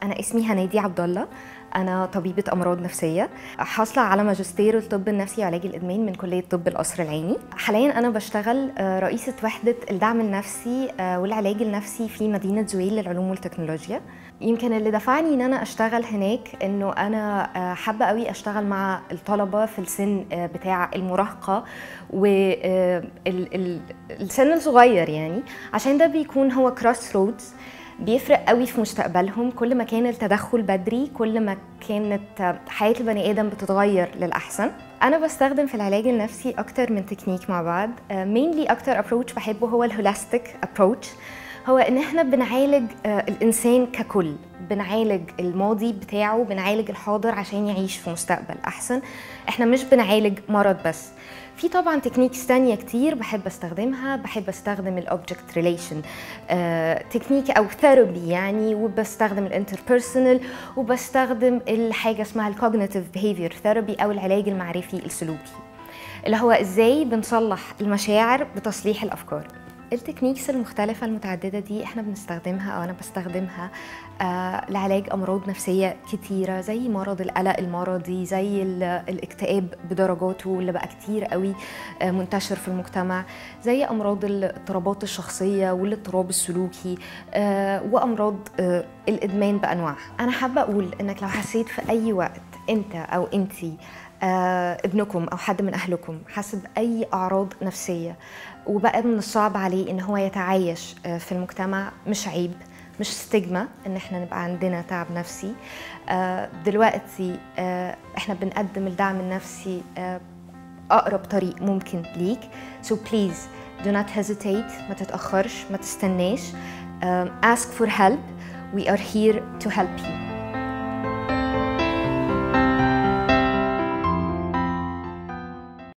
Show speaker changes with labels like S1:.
S1: انا اسمي هنادي عبد الله انا طبيبه امراض نفسيه حاصله على ماجستير الطب النفسي وعلاج الادمان من كليه طب القصر العيني حاليا انا بشتغل آه، رئيسه وحده الدعم النفسي آه، والعلاج النفسي في مدينه زويل للعلوم والتكنولوجيا يمكن اللي دفعني ان انا اشتغل هناك انه انا آه، حابه قوي اشتغل مع الطلبه في السن آه، بتاع المراهقه والسن الصغير يعني عشان ده بيكون هو كروس رودز بيفرق قوي في مستقبلهم كل ما كان التدخل بدري كل ما كانت حياة البني آدم بتتغير للأحسن أنا بستخدم في العلاج النفسي أكتر من تكنيك مع بعض مينلي أكتر أبروتش بحبه هو الهولاستيك أبروتش هو إن إحنا بنعالج آه، الإنسان ككل بنعالج الماضي بتاعه بنعالج الحاضر عشان يعيش في مستقبل أحسن إحنا مش بنعالج مرض بس في طبعا تكنيكس تانية كتير بحب استخدمها بحب استخدم الاوبجكت ريليشن تكنيك او ثيرابي يعني وبستخدم الانتربيرسونال وبستخدم الحاجه اسمها الكوجنيتيف بيهيفير ثيرابي او العلاج المعرفي السلوكي اللي هو ازاي بنصلح المشاعر بتصليح الافكار التكنيكس المختلفة المتعددة دي احنا بنستخدمها او انا بستخدمها آه لعلاج امراض نفسية كتيرة زي مرض القلق المرضي زي ال- الاكتئاب بدرجاته اللي بقى كتير قوي آه منتشر في المجتمع زي امراض الاضطرابات الشخصية والاضطراب السلوكي آه وامراض آه الادمان بانواعها انا حابة اقول انك لو حسيت في اي وقت انت او انتي آه، ابنكم او حد من اهلكم حس باي اعراض نفسيه وبقى من الصعب عليه ان هو يتعايش آه، في المجتمع مش عيب مش ستيجما ان احنا نبقى عندنا تعب نفسي آه، دلوقتي آه، احنا بنقدم الدعم النفسي آه، اقرب طريق ممكن ليك so please do not hesitate ما تتاخرش ما تستناش um, ask for help we are here to help you